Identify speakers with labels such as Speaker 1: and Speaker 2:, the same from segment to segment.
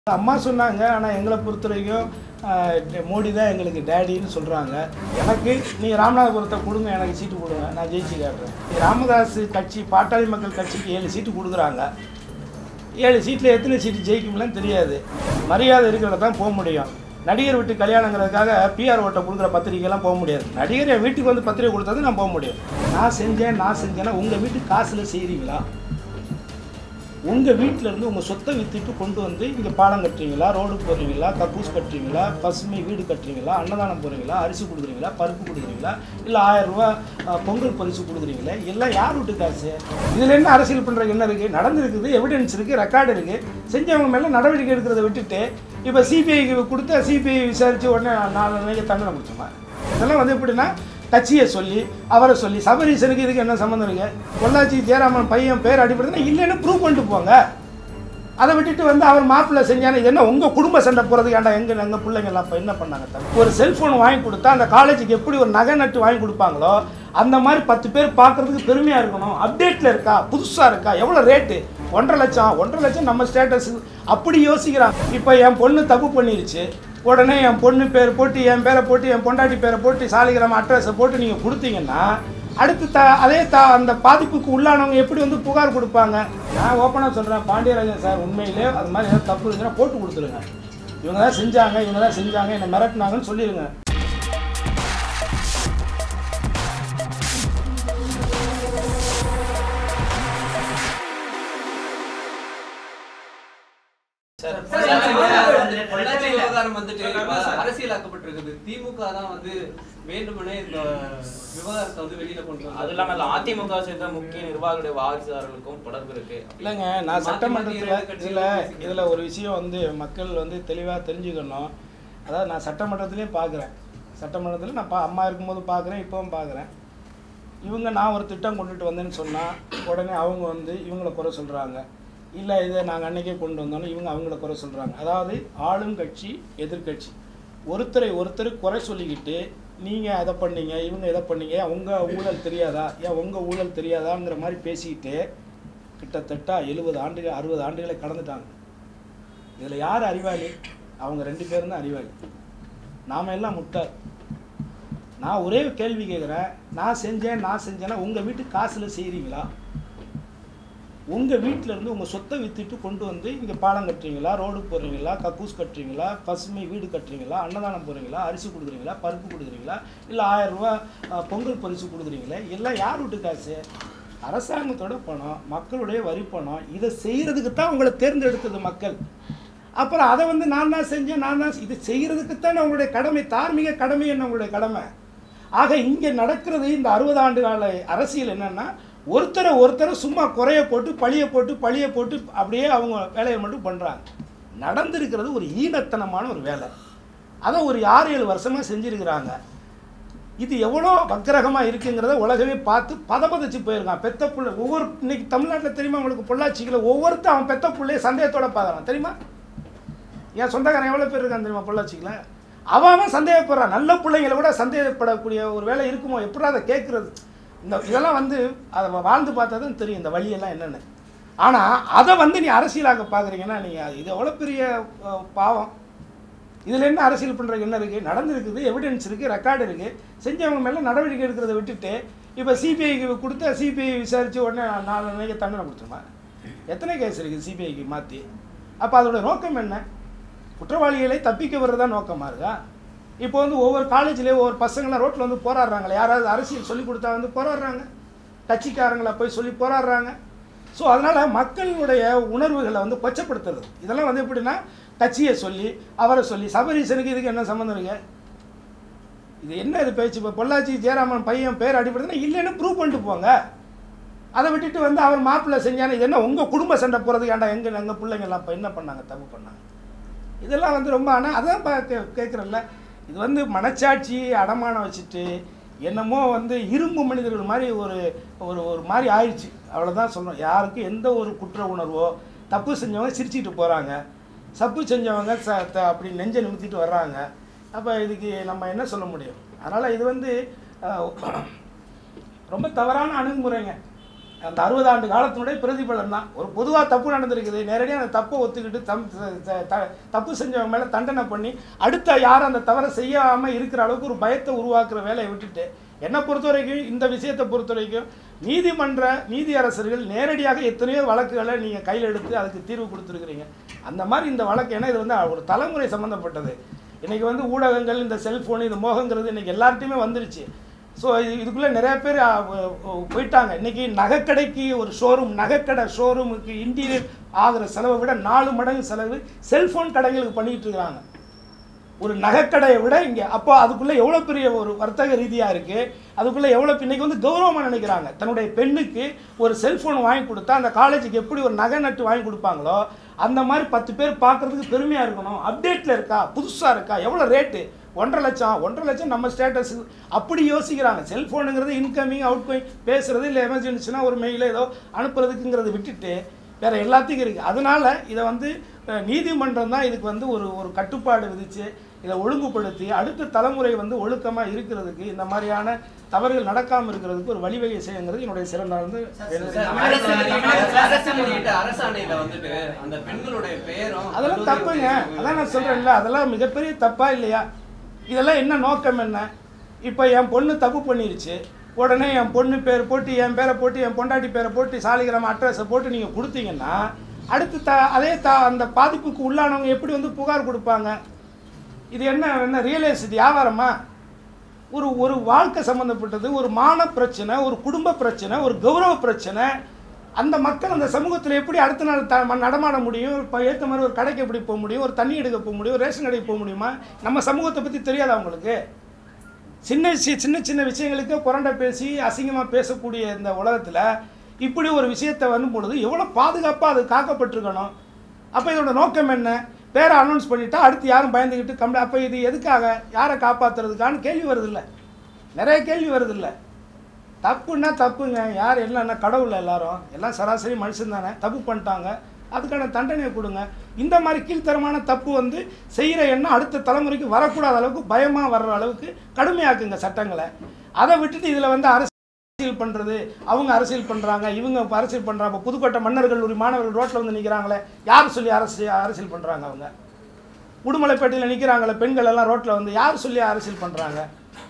Speaker 1: அம்மா சொன்னாங்க ஆனால் எங்களை பொறுத்த வரைக்கும் ஆஹ், மோடி தான் எங்களுக்கு டேடின்னு சொல்கிறாங்க எனக்கு நீங்கள் ராமநாதபுரத்தை கொடுங்க எனக்கு சீட்டு கொடுங்க நான் ஜெயிச்சு காட்டுறேன் ராமதாஸ் கட்சி பாட்டாளி மக்கள் கட்சிக்கு ஏழு சீட்டு கொடுக்குறாங்க ஏழு சீட்டில் எத்தனை சீட்டு ஜெயிக்கும்லாம் தெரியாது மரியாதை இருக்கிறத தான் போக முடியும் நடிகர் வீட்டு கல்யாணங்கிறதுக்காக பிஆர் ஓட்டை கொடுக்குற பத்திரிக்கைலாம் போக முடியாது நடிகர் என் வீட்டுக்கு வந்து பத்திரிக்கை கொடுத்தது நான் போக முடியும் நான் செஞ்சேன் நான் செஞ்சேன்னா உங்கள் வீட்டு காசில் செய்கிறீங்களா உங்கள் வீட்டில் இருந்து உங்கள் சொத்தை விற்றுட்டு கொண்டு வந்து இங்கே பாலம் கட்டுறீங்களா ரோடு போடுறீங்களா கக்கூஸ் கட்டுறீங்களா பசுமை வீடு கட்டுறீங்களா அன்னதானம் போடுறீங்களா அரிசி கொடுக்குறீங்களா பருப்பு கொடுக்குறீங்களா இல்லை ஆயிரம் ரூபா அஹ், பொங்கல் பரிசு கொடுக்குறீங்களா எல்லாம் யார் வீட்டு காசு இதில் என்ன அரசியல் பண்ணுறது என்ன இருக்குது நடந்திருக்குது எவிடன்ஸ் இருக்குது ரெக்கார்டு இருக்குது செஞ்சவங்க மேலே நடவடிக்கை எடுக்கிறத விட்டுட்டு இப்போ சிபிஐக்கு கொடுத்தா சிபிஐ விசாரித்து உடனே நாலு நாளைக்கு தண்டனை கொடுத்தோமா இதெல்லாம் வந்து எப்படின்னா கட்சியை சொல்லி அவரை சொல்லி சபரீசனுக்கு இதுக்கு என்ன சம்மந்தம் இருக்கு பொள்ளாச்சி ஜெயராமன் பையன் பேர் அடிப்படுதுன்னா இல்லைன்னு ப்ரூவ் பண்ணிட்டு போங்க அதை விட்டுட்டு வந்து அவர் மாப்பிள்ளை செஞ்சானே இது என்ன உங்கள் குடும்ப சண்டை போகிறதுக்கு ஏன்டா எங்கள் எங்கள் பிள்ளைங்கள்லாம் இப்போ என்ன பண்ணாங்க தம்பி? ஒரு செல்ஃபோன் வாங்கி கொடுத்தா அந்த காலேஜுக்கு எப்படி ஒரு நகை நட்டு வாங்கி கொடுப்பாங்களோ அந்த மாதிரி பத்து பேர் பார்க்குறதுக்கு பெருமையாக இருக்கணும் அப்டேட்டில் இருக்கா புதுசாக இருக்கா எவ்வளோ ரேட்டு ஒன்றரை லட்சம் ஒன்றரை லட்சம் நம்ம ஸ்டேட்டஸ் அப்படி யோசிக்கிறான் இப்போ என் பொண்ணு தப்பு பண்ணிருச்சு உடனே என் பொண்ணு பேர் போட்டு என் பேரை போட்டு என் பொண்டாட்டி பேரை போட்டு சாலிகிராம அட்ரஸை போட்டு நீங்கள் கொடுத்தீங்கன்னா அடுத்து த அதே த அந்த பாதிப்புக்கு உள்ளானவங்க எப்படி வந்து புகார் கொடுப்பாங்க நான் ஓப்பனாக சொல்கிறேன் பாண்டியராஜன் சார் உண்மையிலே அது மாதிரி ஏதாவது தப்பு இருந்துச்சுன்னா போட்டு கொடுத்துருங்க இவங்க தான் செஞ்சாங்க இவங்க தான் செஞ்சாங்க என்னை மிரட்டினாங்கன்னு சொல்லிடுங்க
Speaker 2: பொள்ளாச்சி விவகாரம் வந்துட்டு இப்ப அரசியலாக்கப்பட்டிருக்குது திமுக தான் வந்து வேண்டுமெனே இந்த விவகாரத்தை வந்து வெளியில கொண்டு வந்தாங்க.
Speaker 3: அது இல்லாம இதுல அதிமுக சேர்ந்த முக்கிய நிர்வாகிகளுடைய வாரிசுதாரர்களுக்கும் தொடர்பு இருக்கு
Speaker 1: இல்லைங்க நான்
Speaker 2: மாத்தி
Speaker 1: சட்டமன்றத்தில்
Speaker 2: மாத்தி
Speaker 1: இதில்
Speaker 2: கட்சிகள்
Speaker 1: இதில் ஒரு விஷயம் வந்து மக்கள் வந்து தெளிவாக தெரிஞ்சுக்கணும் அதாவது நான் சட்டமன்றத்திலையும் பார்க்குறேன் சட்டமன்றத்தில் நான் பா அம்மா இருக்கும்போது பார்க்குறேன் இப்போவும் பார்க்குறேன் இவங்க நான் ஒரு திட்டம் கொண்டுட்டு வந்தேன்னு சொன்னால் உடனே அவங்க வந்து இவங்கள குறை சொல்கிறாங்க இல்லை இதை நாங்கள் அன்னைக்கே கொண்டு வந்தோம்னு இவங்க அவங்கள குறை சொல்கிறாங்க அதாவது ஆளும் கட்சி எதிர்க்கட்சி ஒருத்தரை ஒருத்தர் குறை சொல்லிக்கிட்டு நீங்கள் அதை பண்ணீங்க இவங்க இதை பண்ணீங்க உங்கள் ஊழல் தெரியாதா ஏன் உங்கள் ஊழல் தெரியாதாங்கிற மாதிரி பேசிக்கிட்டு கிட்டத்தட்ட எழுபது ஆண்டுகள் அறுபது ஆண்டுகளை கடந்துட்டாங்க இதில் யார் அறிவாளி அவங்க ரெண்டு பேரும் தான் அறிவாளி நாம எல்லாம் முட்டாள் நான் ஒரே கேள்வி கேட்குறேன் நான் செஞ்சேன் நான் செஞ்சேன்னா உங்கள் வீட்டு காசில் செய்கிறீங்களா உங்கள் வீட்டில் இருந்து உங்கள் சொத்தை விற்றுட்டு கொண்டு வந்து இங்கே பாலம் கட்டுறீங்களா ரோடு போடுறீங்களா கக்கூஸ் கட்டுறீங்களா பசுமை வீடு கட்டுறீங்களா அன்னதானம் போடுறீங்களா அரிசி கொடுக்குறீங்களா பருப்பு கொடுக்குறீங்களா இல்லை ஆயிரம் ரூபா அஹ், பொங்கல் பரிசு கொடுக்குறீங்களா எல்லாம் யார் வீட்டு காசு அரசாங்கத்தோட பணம் மக்களுடைய வரி பணம் இதை செய்கிறதுக்கு தான் உங்களை தேர்ந்தெடுத்தது மக்கள் அப்புறம் அதை வந்து நான் தான் செஞ்சேன் நான் தான் இது செய்கிறதுக்கு தான் உங்களுடைய கடமை தார்மீக கடமை என்ன உங்களுடைய கடமை ஆக இங்கே நடக்கிறது இந்த அறுபது ஆண்டு கால அரசியல் என்னன்னா ஒருத்தரை ஒருத்தரை சும்மா குறைய போட்டு பழிய போட்டு பழிய போட்டு அப்படியே அவங்க வேலையை மட்டும் பண்ணுறாங்க நடந்திருக்கிறது ஒரு ஈனத்தனமான ஒரு வேலை அதை ஒரு ஆறு ஏழு வருஷமாக செஞ்சுருக்கிறாங்க இது எவ்வளோ வக்கரகமாக இருக்குங்கிறத உலகமே பார்த்து பதபதச்சு போயிருக்கான் பெத்த புள்ள ஒவ்வொரு இன்னைக்கு தமிழ்நாட்டில் தெரியுமா உங்களுக்கு பொள்ளாச்சிக்கில் ஒவ்வொருத்தன் அவன் பெத்த பிள்ளைய சந்தேகத்தோட பார்க்குறான் தெரியுமா என் சொந்தக்காரன் எவ்வளோ பேர் இருக்கான் தெரியுமா பொள்ளாச்சிக்கில் அவன் அவன் சந்தேகப்படுறான் நல்ல பிள்ளைங்களை கூட சந்தேகப்படக்கூடிய ஒரு வேலை இருக்குமோ எப்படி அதை கேட்குறது இந்த இதெல்லாம் வந்து அதை வாழ்ந்து பார்த்தா தான் தெரியும் இந்த வழியெல்லாம் என்னென்னு ஆனால் அதை வந்து நீ அரசியலாக்க பார்க்குறீங்கன்னா நீங்கள் இது எவ்வளோ பெரிய அஹ், பாவம் இதில் என்ன அரசியல் பண்ணுறது என்ன இருக்குது நடந்திருக்குது எவிடன்ஸ் இருக்குது ரெக்கார்டு இருக்குது செஞ்சவங்க மேலே நடவடிக்கை எடுக்கிறத விட்டுட்டு இப்போ சிபிஐக்கு கொடுத்தா சிபிஐ விசாரித்து உடனே நாலு நாளைக்கு தண்டனை கொடுத்துருமா எத்தனை கேஸ் இருக்குது சிபிஐக்கு மாற்றி அப்போ அதோட நோக்கம் என்ன குற்றவாளிகளை தப்பிக்க வர்றதா நோக்கமாக இருக்கா இப்போ வந்து ஒவ்வொரு காலேஜ்லேயும் ஒவ்வொரு பசங்களாம் ரோட்டில் வந்து போராடுறாங்களே யாராவது அரசியல் சொல்லி கொடுத்தா வந்து போராடுறாங்க கட்சிக்காரங்களை போய் சொல்லி போராடுறாங்க ஸோ அதனால் மக்களுடைய உணர்வுகளை வந்து கொச்சப்படுத்துறது இதெல்லாம் வந்து எப்படின்னா கட்சியை சொல்லி அவரை சொல்லி சபரீசனுக்கு இதுக்கு என்ன சம்மந்தம் இருக்கு இது என்ன இது பேச்சு இப்போ பொள்ளாச்சி ஜெயராமன் பையன் பேர் அடிப்படுதுன்னா இல்லைன்னு ப்ரூவ் பண்ணிட்டு போங்க அதை விட்டுட்டு வந்து அவர் மாப்பிள்ளை செஞ்சானே இது என்ன உங்கள் குடும்ப சண்டை போகிறதுக்கு ஏன்டா எங்கள் எங்கள் பிள்ளைங்கள்லாம் இப்போ என்ன பண்ணாங்க தப்பு பண்ணாங்க இதெல்லாம் வந்து ரொம்ப ஆனால் அதான் பா கே கேட்குறல்ல இது வந்து மனச்சாட்சி அடமானம் வச்சுட்டு என்னமோ வந்து இரும்பு மனிதர்கள் மாதிரி ஒரு ஒரு ஒரு மாதிரி ஆயிடுச்சு அவ்வளோதான் சொல்கிறோம் யாருக்கும் எந்த ஒரு குற்ற உணர்வோ தப்பு செஞ்சவங்க சிரிச்சிட்டு போகிறாங்க சப்பு செஞ்சவங்க ச த அப்படி நெஞ்சை நிமித்திட்டு வர்றாங்க அப்போ இதுக்கு நம்ம என்ன சொல்ல முடியும் அதனால் இது வந்து அஹ், ரொம்ப தவறான அணுகுமுறைங்க அந்த அறுபது ஆண்டு காலத்தினுடைய பிரதிபலன் தான் ஒரு பொதுவாக தப்பு நடந்திருக்குது நேரடியாக அந்த தப்பை ஒத்துக்கிட்டு தம் த- த- த- தப்பு செஞ்சவங்க மேலே தண்டனை பண்ணி அடுத்த யாரும் அந்த தவறை செய்யாமல் இருக்கிற அளவுக்கு ஒரு பயத்தை உருவாக்குற வேலையை விட்டுட்டு என்னை பொறுத்த வரைக்கும் இந்த விஷயத்தை பொறுத்த வரைக்கும் நீதிமன்ற நீதியரசர்கள் நேரடியாக எத்தனையோ வழக்குகளை நீங்கள் கையில் எடுத்து அதுக்கு தீர்வு கொடுத்துருக்குறீங்க அந்த மாதிரி இந்த வழக்கு ஏன்னா இது வந்து ஒரு தலைமுறை சம்மந்தப்பட்டது இன்றைக்கி வந்து ஊடகங்கள் இந்த செல்ஃபோன் இந்த மோகங்கிறது இன்றைக்கி எல்லார்ட்டையுமே வந்துருச்சு ஸோ இது இதுக்குள்ளே நிறைய பேர் அ, அ, போயிட்டாங்க இன்றைக்கி நகைக்கடைக்கு ஒரு ஷோரூம் நகைக்கடை ஷோரூமுக்கு இன்டீரியர் ஆகிற செலவை விட நாலு மடங்கு செலவு செல்ஃபோன் கடைகளுக்கு பண்ணிகிட்டு இருக்கிறாங்க ஒரு நகைக்கடையை விட இங்கே அப்போ அதுக்குள்ளே எவ்வளோ பெரிய ஒரு வர்த்தக ரீதியாக இருக்குது அதுக்குள்ளே எவ்வளோ இன்னைக்கு வந்து கௌரவமாக நினைக்கிறாங்க தன்னுடைய பெண்ணுக்கு ஒரு செல்ஃபோன் வாங்கி கொடுத்தா அந்த காலேஜுக்கு எப்படி ஒரு நகை நட்டு வாங்கி கொடுப்பாங்களோ அந்த மாதிரி பத்து பேர் பார்க்குறதுக்கு பெருமையாக இருக்கணும் அப்டேட்டில் இருக்கா புதுசாக இருக்கா எவ்வளோ ரேட்டு ஒன்றரை லட்சம் ஒன்றரை லட்சம் நம்ம ஸ்டேட்டஸ் அப்படி யோசிக்கிறாங்க செல்ஃபோனுங்கிறது இன்கமிங் அவுட் கோயிங் பேசுகிறது இல்லை எமர்ஜென்சினா ஒரு மெயில ஏதோ அனுப்புறதுக்குங்கிறத விட்டுட்டு வேற எல்லாத்துக்கும் இருக்குது அதனால இதை வந்து அஹ், நீதிமன்றம் தான் இதுக்கு வந்து ஒரு ஒரு கட்டுப்பாடு விதித்து இதை ஒழுங்குபடுத்தி அடுத்த தலைமுறை வந்து ஒழுக்கமாக இருக்கிறதுக்கு இந்த மாதிரியான தவறுகள் நடக்காமல் இருக்கிறதுக்கு ஒரு வழிவகை செய்யுங்கிறது என்னுடைய சிறந்த வந்து
Speaker 2: அரசு வெளியிட்ட- அரசு வெளியிட்ட அரசாணையில வந்துட்டு அந்த பெண்களுடைய பெயரும்
Speaker 1: அதெல்லாம் தப்புங்க அதான் நான் சொல்கிறேன்ல அதெல்லாம் மிகப்பெரிய தப்பா இல்லையா இதெல்லாம் என்ன நோக்கம் என்ன இப்போ என் பொண்ணு தப்பு பண்ணிருச்சு உடனே என் பொண்ணு பேர் போட்டு என் பேரை போட்டு என் பொண்டாட்டி பேரை போட்டு சாலிகிராம அட்ரஸை போட்டு நீங்கள் கொடுத்தீங்கன்னா அடுத்து த அதே த அந்த பாதிப்புக்கு உள்ளானவங்க எப்படி வந்து புகார் கொடுப்பாங்க இது என்ன என்ன ரியல் எஸ்டேட் வியாபாரமா ஒரு ஒரு வாழ்க்கை சம்மந்தப்பட்டது ஒரு மான பிரச்சனை ஒரு குடும்ப பிரச்சனை ஒரு கௌரவ பிரச்சனை அந்த மக்கள் அந்த சமூகத்தில் எப்படி அடுத்த நாள் த ம- நடமாட முடியும் இப்போ ஏற்ற மாதிரி ஒரு கடைக்கு எப்படி போக முடியும் ஒரு தண்ணி எடுக்க போக முடியும் ஒரு ரேஷன் கடைக்கு போக முடியுமா நம்ம சமூகத்தை பற்றி தெரியாதா அவங்களுக்கு சின்ன சி- சின்ன சின்ன விஷயங்களுக்கு புரண்டை பேசி அசிங்கமாக பேசக்கூடிய இந்த உலகத்தில் இப்படி ஒரு விஷயத்தை வரும் பொழுது எவ்வளோ பாதுகாப்பாக அது காக்கப்பட்டிருக்கணும் அப்போ இதோட நோக்கம் என்ன பேரை அனௌன்ஸ் பண்ணிட்டா அடுத்து யாரும் பயந்துக்கிட்டு கம்ப்ளை அப்போ இது எதுக்காக யாரை காப்பாற்றுறதுக்கான்னு கேள்வி வருதில்ல நிறைய கேள்வி வருதில்ல தப்புன்னா தப்புங்க யார் இல்லைன்னா கடவுள் எல்லாரும் எல்லாம் சராசரி மனுஷன் தானே தப்பு பண்ணிட்டாங்க அதுக்கான தண்டனையை கொடுங்க இந்த மாதிரி கீழ்த்தரமான தப்பு வந்து செய்கிற எண்ணம் அடுத்த தலைமுறைக்கு வரக்கூடாத அளவுக்கு பயமாக வர்ற அளவுக்கு கடுமையாக்குங்க சட்டங்களை அதை விட்டுட்டு இதில் வந்து அரசியல் பண்ணுறது அவங்க அரசியல் பண்ணுறாங்க இவங்க இப்ப அரசியல் பண்ணுறாங்க இப்போ புதுக்கோட்டை மன்னர்கள் ஒரு மாணவர்கள் ரோட்டில் வந்து நிற்கிறாங்களே யார் சொல்லி அரசியல் அரசியல் பண்ணுறாங்க அவங்க உடுமலைப்பேட்டையில் நிற்கிறாங்களே பெண்கள் எல்லாம் ரோட்டில் வந்து யார் சொல்லி அரசியல் பண்ணுறாங்க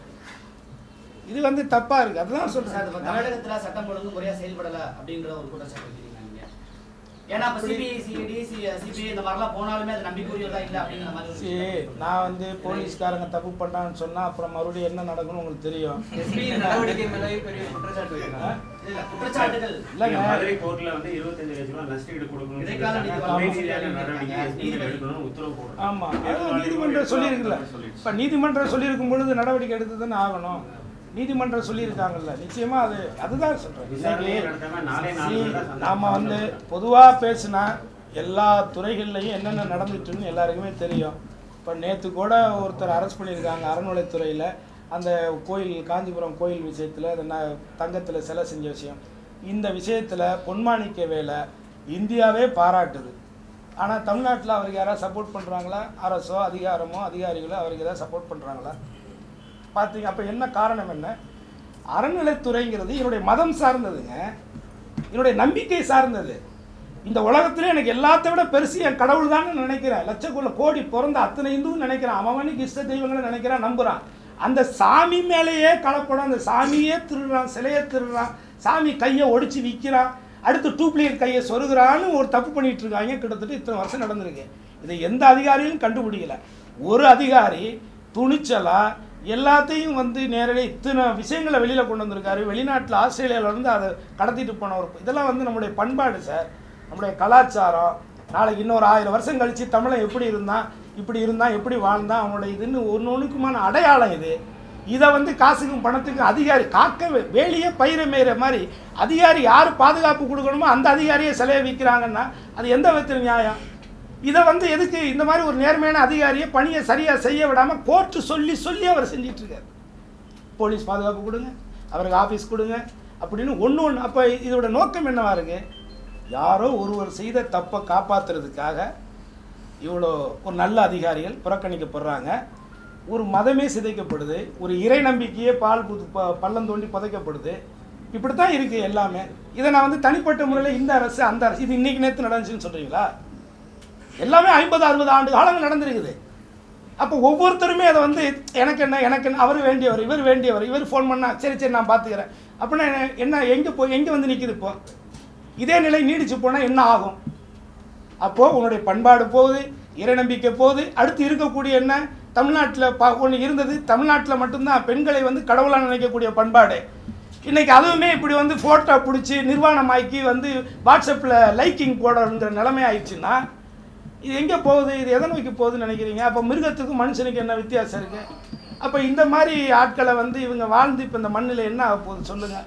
Speaker 1: இது வந்து தப்பாக இருக்குது அதுதான்
Speaker 4: சார், இப்ப
Speaker 1: சொல்கிறேன்
Speaker 4: தமிழகத்துல சட்டம் ஒழுங்கு முறையா செயல்படல அப்படின்ற ஒரு குற்றச்சாட்டு வைக்கிறீங்க நீங்க ஏன்னா இப்ப சிபிஐ சிஐடி சிபிஐ இந்த மாதிரிலாம் போனாலுமே அது நம்பிக்கையுரியதா இல்ல அப்படிங்கிற மாதிரி ஒரு
Speaker 1: சரி
Speaker 4: குற்றச்சாட்டு
Speaker 1: நான் வந்து போலீஸ்காரங்க தப்பு பண்ணான்னு சொன்னால் அப்புறம் மறுபடியும் என்ன நடக்கும்னு உங்களுக்கு தெரியும்
Speaker 2: எஸ்பி நடவடிக்கை மேலே பெரிய குற்றச்சாட்டு வைக்கிறாங்க
Speaker 4: இல்ல, இல்ல, குற்றச்சாட்டுகள்
Speaker 1: இல்லைங்க
Speaker 5: மதுரை கோர்ட்ல வந்து 25 லட்சம் ரூபாய் நஷ்டஈடு கொடுக்கணும்னு
Speaker 4: இடைக்கால
Speaker 5: சொல்லிட்டாங்க.
Speaker 4: நீதிமன்றம்
Speaker 5: தொகை ரீதியான
Speaker 4: சொல்லிட்டாங்க.
Speaker 5: நடவடிக்கை எஸ்பி
Speaker 4: நீதிபதி.
Speaker 5: எடுக்கணும்னு உத்தரவு போடுறாங்க.
Speaker 1: ஆமாம்
Speaker 5: நேற்று
Speaker 1: அதான்
Speaker 5: மாலை
Speaker 1: நீதிமன்றம்
Speaker 5: ஒரு
Speaker 1: சொல்லியிருக்குல்ல
Speaker 5: சொல்லிடுச்சு.
Speaker 1: இப்போ நீதிமன்றம் சொல்லியிருக்கும் பொழுது நடவடிக்கை எடுத்து தானே ஆகணும் நீதிமன்றம் சொல்லியிருக்காங்கல்ல நிச்சயமா அது அதுதான்
Speaker 5: விசாரணையே
Speaker 1: சொல்கிறேன்
Speaker 5: நடத்தாம நாலே நாலு பேர் தான் சந்தேகம்
Speaker 1: நாம் வந்து பொதுவாக பேசினா எல்லா துறைகள்லையும் என்னென்ன நடந்துட்டுன்னு எல்லாருக்குமே தெரியும் இப்போ நேற்று கூட ஒருத்தர் அரெஸ்ட் பண்ணியிருக்காங்க அறநிலைத்துறையில் அந்த கோயில் காஞ்சிபுரம் கோயில் விஷயத்தில் அந்த ந தங்கத்தில் சிலை செஞ்ச விஷயம் இந்த விஷயத்தில் பொன்மாணிக்க வேலை இந்தியாவே பாராட்டுது ஆனால் தமிழ்நாட்டில் அவருக்கு யாராவது சப்போர்ட் பண்ணுறாங்களா அரசோ அதிகாரமோ அதிகாரிகளோ அவருக்கு ஏதாவது சப்போர்ட் பண்ணுறாங்களா பார்த்தீங்க அப்போ என்ன காரணம் என்ன அறநிலைத்துறைங்கிறது என்னுடைய மதம் சார்ந்ததுங்க என்னுடைய நம்பிக்கை சார்ந்தது இந்த உலகத்திலே எனக்கு எல்லாத்த விட பெருசு என் கடவுள் தான் நினைக்கிறேன் லட்சக்குள்ள கோடி பிறந்த அத்தனை இந்துவும் நினைக்கிறான் அவனுக்கு இஷ்ட தெய்வங்களை நினைக்கிறான் நம்புறான் அந்த சாமி மேலேயே கலப்படம் அந்த சாமியே திருடுறான் சிலையை திருடுறான் சாமி கையை ஒடிச்சு விற்கிறான் அடுத்து டூப்ளிகேட் கையை சொருகிறான்னு ஒரு தப்பு பண்ணிட்டு இருக்காங்க கிட்டத்தட்ட இத்தனை வருஷம் நடந்திருக்கு இதை எந்த அதிகாரியும் கண்டுபிடிக்கல ஒரு அதிகாரி துணிச்சலா எல்லாத்தையும் வந்து நேரடியாக இத்தனை விஷயங்களை வெளியில் கொண்டு வந்திருக்காரு வெளிநாட்டில் ஆஸ்திரேலியாவில் இருந்து அதை கடத்திட்டு போன ஒரு இதெல்லாம் வந்து நம்முடைய பண்பாடு சார் நம்முடைய கலாச்சாரம் நாளைக்கு இன்னொரு ஆயிரம் வருஷம் கழித்து தமிழன் எப்படி இருந்தான் இப்படி இருந்தான் எப்படி வாழ்ந்தான் அவனோட இதுன்னு ஒன்று ஒன்றுக்குமான அடையாளம் இது இதை வந்து காசுக்கும் பணத்துக்கும் அதிகாரி காக்க வே- வேலியே பயிரை மேயிற மாதிரி அதிகாரி யார் பாதுகாப்பு கொடுக்கணுமோ அந்த அதிகாரியை சிலையை விற்கிறாங்கன்னா அது எந்த விதத்தில் நியாயம் இதை வந்து எதுக்கு இந்த மாதிரி ஒரு நேர்மையான அதிகாரியை பணியை சரியாக செய்ய விடாமல் கோர்ட்டு சொல்லி சொல்லி அவர் செஞ்சிட்டு இருக்காரு போலீஸ் பாதுகாப்பு கொடுங்க அவருக்கு ஆஃபீஸ் கொடுங்க அப்படின்னு ஒன்று ஒன்று அப்போ இதோட நோக்கம் என்னவா இருக்கு யாரோ ஒருவர் செய்த தப்பை காப்பாற்றுறதுக்காக இவ்வளோ ஒரு நல்ல அதிகாரிகள் புறக்கணிக்கப்படுறாங்க ஒரு மதமே சிதைக்கப்படுது ஒரு இறை நம்பிக்கையே பால் புது ப பள்ளம் தோண்டி புதைக்கப்படுது இப்படி தான் இருக்குது எல்லாமே இதை நான் வந்து தனிப்பட்ட முறையில் இந்த அரசு அந்த அரசு இது இன்னைக்கு நேற்று நடந்துச்சுன்னு சொல்கிறீங்களா எல்லாமே ஐம்பது அறுபது ஆண்டு காலங்கள் நடந்திருக்குது அப்போ ஒவ்வொருத்தருமே அதை வந்து எனக்கு என்ன எனக்கு என்ன அவர் வேண்டியவர் இவர் வேண்டியவர் இவர் ஃபோன் பண்ணா சரி சரி நான் பார்த்துக்கிறேன் அப்படின்னா என்ன- என்ன எங்கே போய் எங்கே வந்து நிற்கிது இப்போ இதே நிலை நீடிச்சு போனால் என்ன ஆகும் அப்போது உன்னுடைய பண்பாடு போகுது இறைநம்பிக்கை போகுது அடுத்து இருக்கக்கூடிய என்ன தமிழ்நாட்டில் பா ஒன்று இருந்தது தமிழ்நாட்டில் மட்டும்தான் பெண்களை வந்து கடவுளாக நினைக்கக்கூடிய பண்பாடு இன்னைக்கு அதுவுமே இப்படி வந்து ஃபோட்டோ பிடிச்சி நிர்வாணமாக்கி வந்து வாட்ஸ்அப்பில் லைக்கிங் போடுற நிலைமை ஆயிடுச்சுன்னா இது எங்கே போகுது இது எதை நோக்கி போகுதுன்னு நினைக்கிறீங்க அப்போ மிருகத்துக்கும் மனுஷனுக்கு என்ன வித்தியாசம் இருக்குது அப்போ இந்த மாதிரி ஆட்களை வந்து இவங்க வாழ்ந்து இப்போ இந்த மண்ணில் என்ன ஆக போகுது சொல்லுங்கள்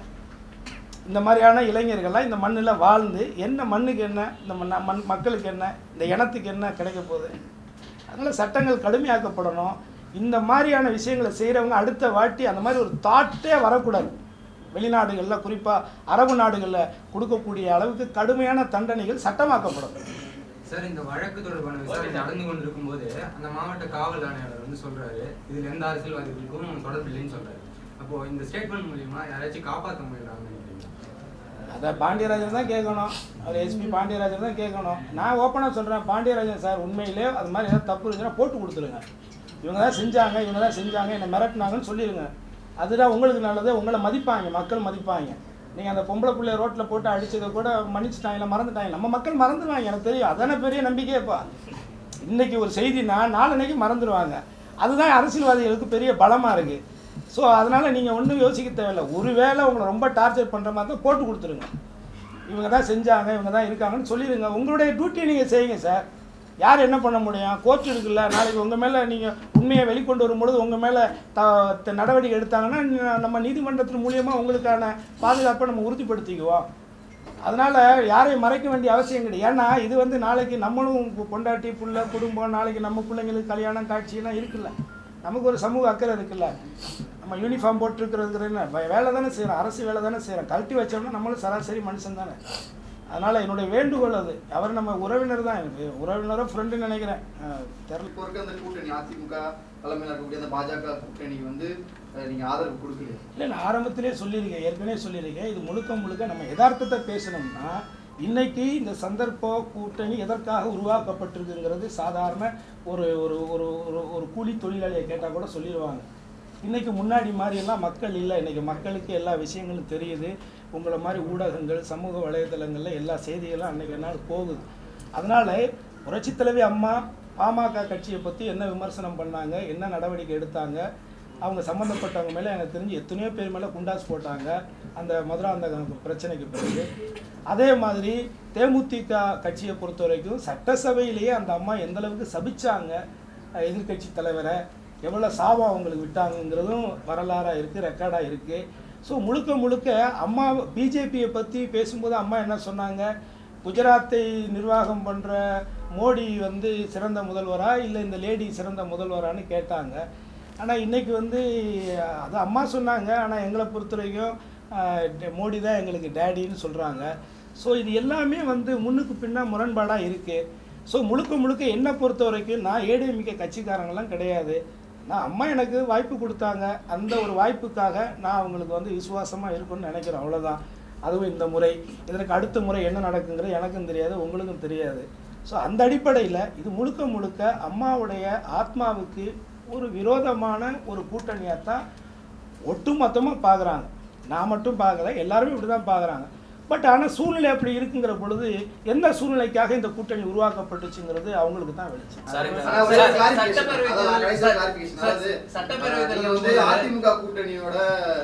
Speaker 1: இந்த மாதிரியான இளைஞர்கள்லாம் இந்த மண்ணில் வாழ்ந்து என்ன மண்ணுக்கு என்ன இந்த மண் மண் மக்களுக்கு என்ன இந்த இனத்துக்கு என்ன கிடைக்க போகுது அதனால் சட்டங்கள் கடுமையாக்கப்படணும் இந்த மாதிரியான விஷயங்களை செய்கிறவங்க அடுத்த வாட்டி அந்த மாதிரி ஒரு தாட்டே வரக்கூடாது வெளிநாடுகளில் குறிப்பாக அரபு நாடுகளில் கொடுக்கக்கூடிய அளவுக்கு கடுமையான தண்டனைகள் சட்டமாக்கப்படும்
Speaker 6: சார் இந்த வழக்கு தொடர்பான விசாரணை நடந்து கொண்டிருக்கும் போது அந்த மாவட்ட காவல் ஆணையாளர் வந்து சொல்றாரு இதுல எந்த அரசியல்வாதிகளுக்கும் தொடர்பு இல்லைன்னு சொல்றாரு அப்போ இந்த ஸ்டேட்மெண்ட் மூலியமா யாராச்சும் காப்பாற்ற முடியலாம்னு நினைக்கிறீங்க
Speaker 1: அதை பாண்டியராஜன் தான் கேட்கணும் அவர் எஸ்பி பாண்டியராஜன் தான் கேட்கணும் நான் ஓப்பனாக சொல்கிறேன் பாண்டியராஜன் சார் உண்மையிலே அது மாதிரி ஏதாவது தப்பு இருந்துச்சுன்னா போட்டு கொடுத்துருங்க இவங்க தான் செஞ்சாங்க இவங்க தான் செஞ்சாங்க என்னை மிரட்டினாங்கன்னு சொல்லிடுங்க அதுதான் உங்களுக்கு நல்லது உங்களை மதிப்பாங்க மக்கள் மதிப்பாங்க நீங்கள் அந்த பொம்பளை பிள்ளைய ரோட்டில் போட்டு அடிச்சதை கூட மன்னிச்சிட்டாங்க இல்லை மறந்துட்டாங்க நம்ம மக்கள் மறந்துடுவாங்க எனக்கு தெரியும் அதானே பெரிய நம்பிக்கையப்பா இன்னைக்கு ஒரு செய்தினா நாளன்னைக்கு மறந்துடுவாங்க அதுதான் அரசியல்வாதிகளுக்கு பெரிய பலமாக இருக்குது ஸோ அதனால் நீங்கள் ஒன்றும் யோசிக்க தேவையில்லை ஒருவேளை உங்களை ரொம்ப டார்ச்சர் பண்ணுற மாதிரி தான் போட்டு கொடுத்துருங்க இவங்க தான் செஞ்சாங்க இவங்க தான் இருக்காங்கன்னு சொல்லிடுங்க உங்களுடைய டியூட்டியை நீங்கள் செய்யுங்க சார் யார் என்ன பண்ண முடியும் கோர்ட் இருக்குல்ல நாளைக்கு உங்கள் மேலே நீங்கள் உண்மையை வெளிக்கொண்டு வரும்பொழுது உங்கள் மேலே த த- நடவடிக்கை எடுத்தாங்கன்னா ந- நம்ம நீதிமன்றத்தின் மூலியமாக உங்களுக்கான பாதுகாப்பை நம்ம உறுதிப்படுத்திக்குவோம் அதனால் யாரையும் மறைக்க வேண்டிய அவசியம் கிடையாது ஏன்னா இது வந்து நாளைக்கு நம்மளும் பொ- பொண்டாட்டி புள்ள குடும்பம் நாளைக்கு நம்ம பிள்ளைங்களுக்கு கல்யாணம் காட்சியெல்லாம் இருக்குல்ல நமக்கு ஒரு சமூக அக்கறை இருக்குல்ல நம்ம யூனிஃபார்ம் போட்டிருக்கிறது என்ன வே- வேலை தானே செய்கிறோம் அரசு வேலை தானே செய்கிறோம் கழட்டி வச்சோம்னா நம்மளும் சராசரி மனுஷன் தானே அதனால் என்னுடைய வேண்டுகோள் அது அவர் நம்ம உறவினர் தான் எனக்கு உறவினரோ ஃப்ரெண்டுன்னு நினைக்கிறேன் அஹ் தெரியல
Speaker 7: இப்போ இருக்க அந்த கூட்டணி அதிமுக தலைமையில் இருக்கக்கூடிய அந்த பாஜக கூட்டணி வந்து அஹ், நீங்க ஆதரவு கொடுக்கலையா
Speaker 1: இல்லை நான் ஆரம்பத்திலே சொல்லியிருக்கேன் ஏற்கனவே சொல்லியிருக்கேன் இது முழுக்க முழுக்க நம்ம யதார்த்தத்தை பேசணும்னா இன்னைக்கு இந்த சந்தர்ப்ப கூட்டணி எதற்காக உருவாக்கப்பட்டிருக்குங்கிறது சாதாரண ஒரு ஒரு ஒரு ஒரு ஒரு கூலி தொழிலாளியை கேட்டால் கூட சொல்லிடுவாங்க இன்னைக்கு முன்னாடி மாதிரியெல்லாம் மக்கள் இல்லை இன்னைக்கு மக்களுக்கு எல்லா விஷயங்களும் தெரியுது உங்களை மாதிரி ஊடகங்கள் சமூக வலைதளங்களில் எல்லா செய்திகளும் அன்னைக்கு நாள் போகுது அதனால் புரட்சித் தலைவி அம்மா பாமக கட்சியை பற்றி என்ன விமர்சனம் பண்ணாங்க என்ன நடவடிக்கை எடுத்தாங்க அவங்க சம்மந்தப்பட்டவங்க மேலே எனக்கு தெரிஞ்சு எத்தனையோ பேர் மேலே குண்டாஸ் போட்டாங்க அந்த மதுராந்தகம் பிரச்சனைக்கு பிறகு அதே மாதிரி தேமுதிக கட்சியை பொறுத்த வரைக்கும் சட்டசபையிலேயே அந்த அம்மா எந்த அளவுக்கு சபிச்சாங்க அஹ், எதிர்க்கட்சி தலைவரை எவ்வளோ சாபம் அவங்களுக்கு விட்டாங்கங்கிறதும் வரலாறாக இருக்குது ரெக்கார்டாக இருக்குது ஸோ முழுக்க முழுக்க அம்மா பிஜேபியை பற்றி பேசும்போது அம்மா என்ன சொன்னாங்க குஜராத்தை நிர்வாகம் பண்ணுற மோடி வந்து சிறந்த முதல்வரா இல்லை இந்த லேடி சிறந்த முதல்வரான்னு கேட்டாங்க ஆனால் இன்னைக்கு வந்து அது அம்மா சொன்னாங்க ஆனால் எங்களை பொறுத்த வரைக்கும் ஆஹ், டே- மோடி தான் எங்களுக்கு டேடின்னு சொல்கிறாங்க ஸோ இது எல்லாமே வந்து முன்னுக்கு பின்னா முரண்பாடாக இருக்குது ஸோ முழுக்க முழுக்க என்னை பொறுத்த வரைக்கும் நான் ஏடிஎம்கே கட்சிக்காரங்களாம் கிடையாது நான் அம்மா எனக்கு வாய்ப்பு கொடுத்தாங்க அந்த ஒரு வாய்ப்புக்காக நான் அவங்களுக்கு வந்து விசுவாசமாக இருக்கும்னு நினைக்கிறேன் அவ்வளோதான் அதுவும் இந்த முறை இதற்கு அடுத்த முறை என்ன நடக்குங்கிறது எனக்கும் தெரியாது உங்களுக்கும் தெரியாது ஸோ அந்த அடிப்படையில் இது முழுக்க முழுக்க அம்மாவுடைய ஆத்மாவுக்கு ஒரு விரோதமான ஒரு கூட்டணியாக தான் ஒட்டுமொத்தமாக பார்க்குறாங்க நான் மட்டும் பார்க்கல எல்லாருமே இப்படி தான் பார்க்குறாங்க பட் ஆனால் சூழ்நிலை அப்படி இருக்குங்கிற பொழுது எந்த சூழ்நிலைக்காக இந்த கூட்டணி உருவாக்கப்பட்டுச்சுங்கிறது அவங்களுக்கு தான் வெளிச்சம்
Speaker 3: சார், இந்த-
Speaker 7: ஆனா ஒரே
Speaker 2: சார்,
Speaker 7: clarification.
Speaker 2: சட்டப்பேரவை
Speaker 7: அதான்
Speaker 2: தேர்தல்
Speaker 7: கடைசியா
Speaker 2: சார்,
Speaker 7: clarification.
Speaker 2: சார்,
Speaker 7: அதாவது,
Speaker 2: சட்டப்பேரவை
Speaker 7: அஹ், நீங்க
Speaker 2: தேர்தல்
Speaker 7: வந்து
Speaker 2: போது-
Speaker 7: அதிமுக கூட்டணியோட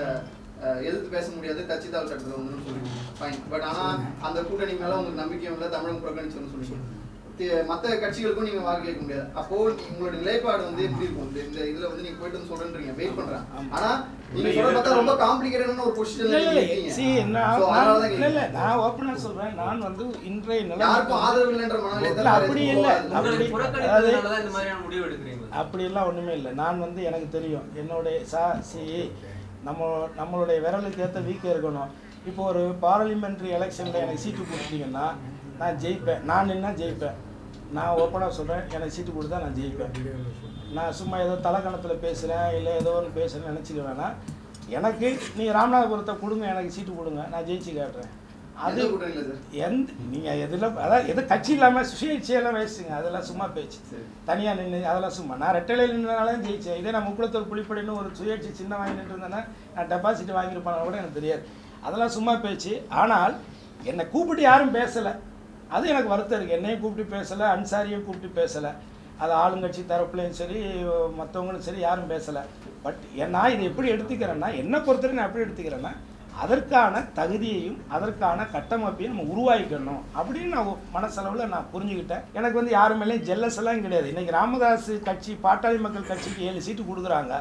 Speaker 7: அஹ், எதிர்த்து பேச முடியாது கட்சி தாவல் சட்டத்தில் வந்து சொல்லுவீங்க ஃபைன் பட் ஆனா அந்த கூட்டணி மேல உங்களுக்கு நம்பிக்கையும் இல்லை தமிழகம் புறக்கணிச்சுன்னு சொல்லுவீங்க தி- மத்த கட்சிகளுக்கும் நீங்க வாக்கு கேட்க முடியாது அப்போ உங்களோட நிலைப்பாடு வந்து எப்படி இருக்கும் இந்த- இந்த இதுல வந்து நீங்க போயிட்டு வந்து சொல்றேன்றீங்க வெயிட் பண்றேன் ஆனா நீங்க சொல்ற பார்த்தா ரொம்ப காம்ப்ளிகேட்டடான ஒரு பொசிஷன்ல
Speaker 1: இல்லை
Speaker 7: நீங்க
Speaker 1: இல்லை
Speaker 7: இருக்கீங்க
Speaker 1: சி நான்
Speaker 7: So, அதனால தான்
Speaker 1: நான் இல்லை இல்லை
Speaker 7: கேட்கிறேன்.
Speaker 1: நான் ஓப்பனாக சொல்கிறேன் நான் வந்து இன்றைய
Speaker 7: யாருக்கும்
Speaker 1: நிலைமை
Speaker 7: ஆதரவு இல்லைன்ற மனநிலை
Speaker 1: இல்ல, அப்படி இல்ல. அப்படி-
Speaker 2: உங்களை
Speaker 1: அதாவது-
Speaker 2: புறக்கணித்ததுனால தான் இந்த மாதிரியான முடிவு எடுக்கிறீங்க
Speaker 1: அப்படியெல்லாம் ஒன்றுமே இல்லை நான் வந்து எனக்கு தெரியும் என்னுடைய சா சி நம்ம நம்மளுடைய விரலுக்கு ஏற்ற வீக்கம் இருக்கணும் இப்போ ஒரு பார்லிமெண்ட்ரி எலெக்ஷனில் எனக்கு சீட்டு கொடுத்தீங்கன்னா நான் ஜெயிப்பேன் நான் நின்னா ஜெயிப்பேன் நான் ஓப்பனாக சொல்கிறேன் எனக்கு சீட்டு கொடுத்தா நான் ஜெயிப்பேன் நான் சும்மா ஏதோ தலைக்கணத்தில் பேசுகிறேன் இல்லை ஏதோ ஒன்று பேசுகிறேன்னு நினச்சிக்க வேணாம் எனக்கு நீங்கள் ராமநாதபுரத்தை கொடுங்க எனக்கு சீட்டு கொடுங்க நான் ஜெயிச்சு காட்டுறேன் அது
Speaker 7: எந்த கூட்டணியில் சார்
Speaker 1: எந்த நீங்கள் எதில் அதாவது எது கட்சி இல்லாமல் சுய இச்சையெல்லாம் வேஸ்ட்டுங்க அதெல்லாம் சும்மா பேச்சு
Speaker 7: சரி
Speaker 1: தனியாக நின்று அதெல்லாம் சும்மா நான் ரெட்டலையில் நின்றனால தான் ஜெயிச்சேன் இதே நான் முக்குளத்தூர் புலிப்படின்னு ஒரு சுயேட்சை சின்ன வாங்கி நின்று இருந்தேன்னா நான் டெபாசிட் வாங்கியிருப்பேன் கூட எனக்கு தெரியாது அதெல்லாம் சும்மா பேச்சு ஆனால் என்னை கூப்பிட்டு யாரும் பேசலை அது எனக்கு வருத்தம் இருக்குது என்னையும் கூப்பிட்டு பேசலை அன்சாரியும் கூப்பிட்டு பேசலை அது ஆளுங்கட்சி தரப்புலையும் சரி மற்றவங்களும் சரி யாரும் பேசலை பட் நான் இதை எப்படி எடுத்துக்கிறேன்னா என்னை பொறுத்தவரை நான் எப்படி எடுத்துக்கிறேன்னா அதற்கான தகுதியையும் அதற்கான கட்டமைப்பையும் நம்ம உருவாக்கிக்கணும் அப்படின்னு நான் மனசளவில் நான் புரிஞ்சுக்கிட்டேன் எனக்கு வந்து யாரு மேலேயும் ஜெல்லஸ் எல்லாம் கிடையாது இன்னைக்கு ராமதாஸ் கட்சி பாட்டாளி மக்கள் கட்சிக்கு ஏழு சீட்டு கொடுக்குறாங்க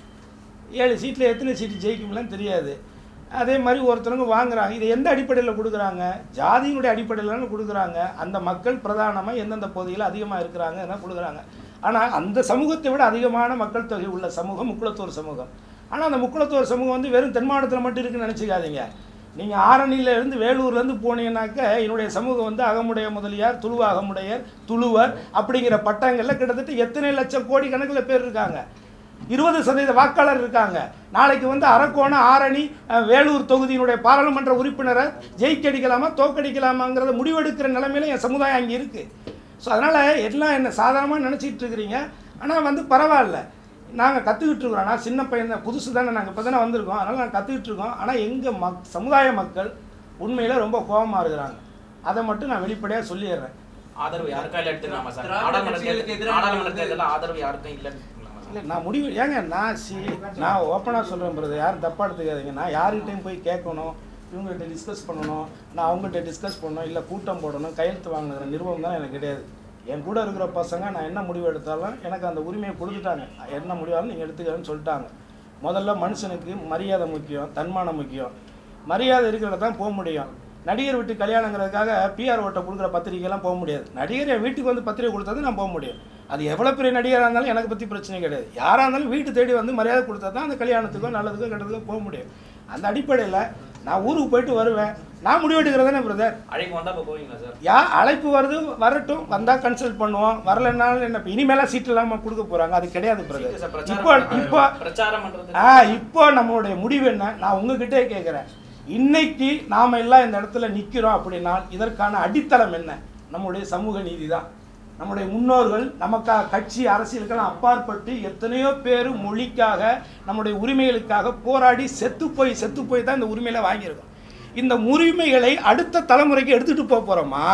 Speaker 1: ஏழு சீட்டில் எத்தனை சீட்டு ஜெயிக்கும்லாம் தெரியாது அதே மாதிரி ஒருத்தவங்க வாங்குறாங்க இது எந்த அடிப்படையில் கொடுக்குறாங்க ஜாதியினுடைய அடிப்படையில் கொடுக்குறாங்க அந்த மக்கள் பிரதானமாக எந்தெந்த பகுதியில் அதிகமாக இருக்கிறாங்க என்ன கொடுக்குறாங்க ஆனால் அந்த சமூகத்தை விட அதிகமான மக்கள் தொகை உள்ள சமூகம் முக்குளத்தூர் சமூகம் ஆனால் அந்த முக்குளத்தூர் சமூகம் வந்து வெறும் தென் மாவட்டத்தில் மட்டும் இருக்குன்னு நினச்சிக்காதீங்க நீங்கள் ஆரணியிலேருந்து வேலூர்லேருந்து போனீங்கன்னாக்க என்னுடைய சமூகம் வந்து அகமுடைய முதலியார் துளுவ அகமுடையர் துளுவர் அப்படிங்கிற பட்டங்களில் கிட்டத்தட்ட எத்தனை லட்சம் கோடி கணக்கில் பேர் இருக்காங்க இருபது சதவீத வாக்காளர் இருக்காங்க நாளைக்கு வந்து அரக்கோணம் ஆரணி அஹ், வேலூர் தொகுதியினுடைய பாராளுமன்ற உறுப்பினரை ஜெயிக்கடிக்கலாமா தோக்கடிக்கலாமாங்கிறத முடிவெடுக்கிற நிலைமையில என் சமுதாயம் அங்கே இருக்குது ஸோ அதனால் எல்லாம் என்ன சாதாரணமாக நினச்சிட்டு இருக்கிறீங்க ஆனால் வந்து பரவாயில்ல நாங்கள் கற்றுக்கிட்டு இருக்கிறோம் நான் சின்ன பையன் தான் புதுசு தானே நாங்கள் இப்போ தானே வந்திருக்கோம் அதனால் நாங்கள் கற்றுக்கிட்டு இருக்கோம் ஆனால் எங்கள் மக் சமுதாய மக்கள் உண்மையில் ரொம்ப கோபமாக இருக்கிறாங்க அதை மட்டும் நான் வெளிப்படையாக சொல்லிடுறேன்
Speaker 3: ஆதரவு யாருக்கா இல்ல எடுத்துக்கலாமா சார்
Speaker 2: திராவிட
Speaker 3: நாடாளுமன்ற
Speaker 2: கட்சிகளுக்கு
Speaker 3: தேர்தல்
Speaker 2: எதிரான
Speaker 3: நாடாளுமன்ற
Speaker 2: வந்து-
Speaker 3: தேர்தலில் ஆதரவு யாருக்கும் இல்லைன்னு எடுத்துக்கலாமா சார்
Speaker 1: இல்லை நான் முடிவு ஏங்க நான் சி நான் ஓப்பனாக சொல்கிறேன் பிரதர் யாரும் தப்பாக எடுத்துக்காதீங்க நான் யார்கிட்டையும் போய் கேட்கணும் இவங்ககிட்ட டிஸ்கஸ் பண்ணணும் நான் அவங்ககிட்ட டிஸ்கஸ் பண்ணணும் இல்லை கூட்டம் போடணும் கையெழுத்து வாங்கின நிறுவனம் தான் எனக்கு கிடையாது என் கூட இருக்கிற பசங்க நான் என்ன முடிவு எடுத்தாலும் எனக்கு அந்த உரிமையை கொடுத்துட்டாங்க என்ன முடிவாலும் நீங்கள் எடுத்துக்கிறேன்னு சொல்லிட்டாங்க முதல்ல மனுஷனுக்கு மரியாதை முக்கியம் தன்மானம் முக்கியம் மரியாதை இருக்கிறத தான் போக முடியும் நடிகர் வீட்டு கல்யாணங்கிறதுக்காக பிஆர் ஓட்டை கொடுக்குற பத்திரிக்கைலாம் போக முடியாது நடிகர் என் வீட்டுக்கு வந்து பத்திரிக்கை கொடுத்தது நான் போக முடியும் அது எவ்வளோ பெரிய நடிகராக இருந்தாலும் எனக்கு பற்றி பிரச்சனை கிடையாது யாராக இருந்தாலும் வீட்டு தேடி வந்து மரியாதை கொடுத்தா தான் அந்த கல்யாணத்துக்கோ நல்லதுக்கோ கெட்டதுக்கோ போக முடியும் அந்த அடிப்படையில் நான் ஊருக்கு போயிட்டு வருவேன் நான் முடிவெடுக்கிறதானே பிரதர்
Speaker 3: அழைப்பு வந்தா இப்போ போவீங்களா சார்
Speaker 1: யா அழைப்பு வருது வரட்டும் வந்தால் கன்சல்ட் பண்ணுவோம் வரலைன்னாலும் என்ன இனிமேலாம் சீட் இல்லாமல் கொடுக்க போகிறாங்க அது கிடையாது பிரதர்
Speaker 3: சீட்டு சார்,
Speaker 1: இப்போ
Speaker 3: பிரச்சாரம்
Speaker 1: இப்போ
Speaker 3: பிரச்சாரம் பண்றது
Speaker 1: ஆ இப்போ நம்மளுடைய முடிவு என்ன நான் உங்ககிட்டே கேட்குறேன் இன்னைக்கு நாம எல்லாம் இந்த இடத்துல நிற்கிறோம் அப்படின்னா இதற்கான அடித்தளம் என்ன நம்முடைய சமூக நீதி தான் நம்முடைய முன்னோர்கள் நமக்காக கட்சி அரசியலுக்கெல்லாம் அப்பாற்பட்டு எத்தனையோ பேர் மொழிக்காக நம்முடைய உரிமைகளுக்காக போராடி செத்து போய் செத்து போய் தான் இந்த உரிமையில வாங்கியிருக்கோம் இந்த உரிமைகளை அடுத்த தலைமுறைக்கு எடுத்துகிட்டு போக போகிறோமா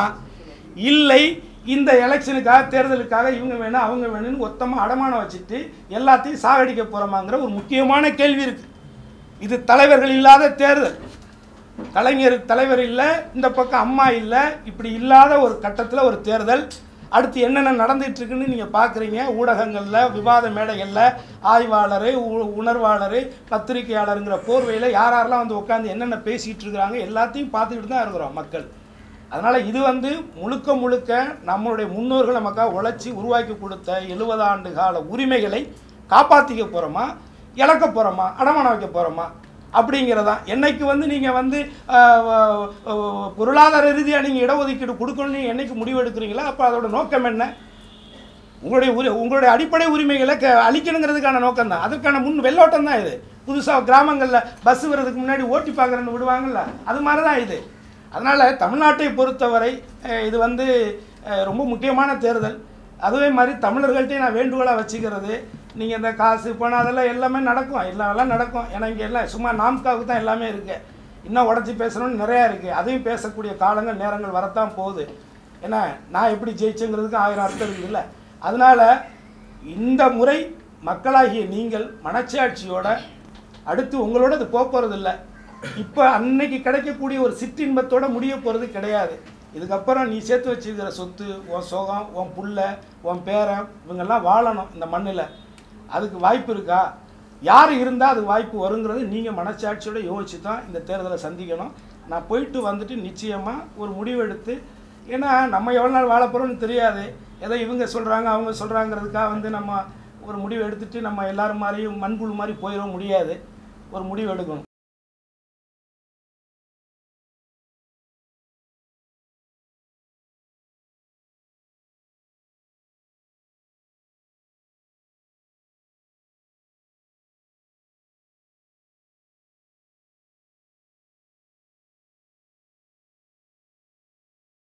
Speaker 1: இல்லை இந்த எலெக்ஷனுக்காக தேர்தலுக்காக இவங்க வேணும் அவங்க வேணும்னு ஒத்தமாக அடமானம் வச்சுட்டு எல்லாத்தையும் சாகடிக்க போகிறோமாங்கிற ஒரு முக்கியமான கேள்வி இருக்குது இது தலைவர்கள் இல்லாத தேர்தல் கலைஞர் தலைவர் இல்லை இந்த பக்கம் அம்மா இல்லை இப்படி இல்லாத ஒரு கட்டத்தில் ஒரு தேர்தல் அடுத்து என்னென்ன நடந்துட்டு இருக்குன்னு நீங்கள் பார்க்குறீங்க ஊடகங்களில் விவாத மேடைகளில் ஆய்வாளர் உ- உணர்வாளர் பத்திரிகையாளருங்கிற போர்வையில் யார் யாரெல்லாம் வந்து உட்காந்து என்னென்ன பேசிகிட்டு இருக்கிறாங்க எல்லாத்தையும் பார்த்துக்கிட்டு தான் இருக்கிறோம் மக்கள் அதனால் இது வந்து முழுக்க முழுக்க நம்மளுடைய முன்னோர்கள் நமக்காக உழைச்சி உருவாக்கி கொடுத்த எழுபது ஆண்டு கால உரிமைகளை காப்பாற்றிக்க போகிறோமா இழக்க போகிறோமா அடமானம் வைக்க போகிறோமா அப்படிங்கிறதா என்னைக்கு வந்து நீங்கள் வந்து ஆஹ், ஆஹ், ஆஹ், பொருளாதார ரீதியாக நீங்கள் இடஒதுக்கீடு கொடுக்கணும்னு என்னைக்கு முடிவு எடுக்கிறீங்களோ அப்போ அதோட நோக்கம் என்ன உங்களுடைய உரி உங்களுடைய அடிப்படை உரிமைகளை க அளிக்கணுங்கிறதுக்கான நோக்கம் தான் அதற்கான முன் வெள்ளோட்டம் தான் இது புதுசாக கிராமங்களில் பஸ் வர்றதுக்கு முன்னாடி ஓட்டி பார்க்குறேன்னு விடுவாங்கல்ல அது மாதிரி தான் இது அதனால் தமிழ்நாட்டை பொறுத்தவரை அஹ், இது வந்து அஹ், ரொம்ப முக்கியமான தேர்தல் அதுவே மாதிரி தமிழர்கள்ட்டையும் நான் வேண்டுகோளாக வச்சுக்கிறது நீங்கள் இந்த காசு பணம் அதெல்லாம் எல்லாமே நடக்கும் எல்லாம் நடக்கும் ஏன்னா இங்கே எல்லாம் சும்மா நாம்காவுக்கு தான் எல்லாமே இருக்குது இன்னும் உடச்சி பேசணும்னு நிறையா இருக்குது அதையும் பேசக்கூடிய காலங்கள் நேரங்கள் வரத்தான் போகுது ஏன்னா நான் எப்படி ஜெயிச்சேங்கிறதுக்கு ஆயிரம் அர்த்தம் இருக்குதுல்ல அதனால் இந்த முறை மக்களாகிய நீங்கள் மனச்சாட்சியோட அடுத்து உங்களோட அது போக போகிறது இல்லை இப்போ அன்னைக்கு கிடைக்கக்கூடிய ஒரு சிற்றின்பத்தோட முடிய போகிறது கிடையாது இதுக்கப்புறம் நீ சேர்த்து வச்சிருக்கிற சொத்து உன் சுகம் உன் புள்ள உன் பேரன் இவங்கெல்லாம் வாழணும் இந்த மண்ணில் அதுக்கு வாய்ப்பு இருக்கா யார் இருந்தால் அது வாய்ப்பு வருங்கிறது நீங்கள் மனச்சாட்சியோட யோசிச்சு தான் இந்த தேர்தலை சந்திக்கணும் நான் போயிட்டு வந்துட்டு நிச்சயமாக ஒரு முடிவெடுத்து ஏன்னா நம்ம எவ்வளோ நாள் வாழ போகிறோம்னு தெரியாது ஏதோ இவங்க சொல்கிறாங்க அவங்க சொல்கிறாங்கிறதுக்காக வந்து நம்ம ஒரு முடிவு எடுத்துட்டு நம்ம எல்லாரும் மாதிரியும் மண்புழு மாதிரி போயிட முடியாது ஒரு முடிவு எடுக்கணும்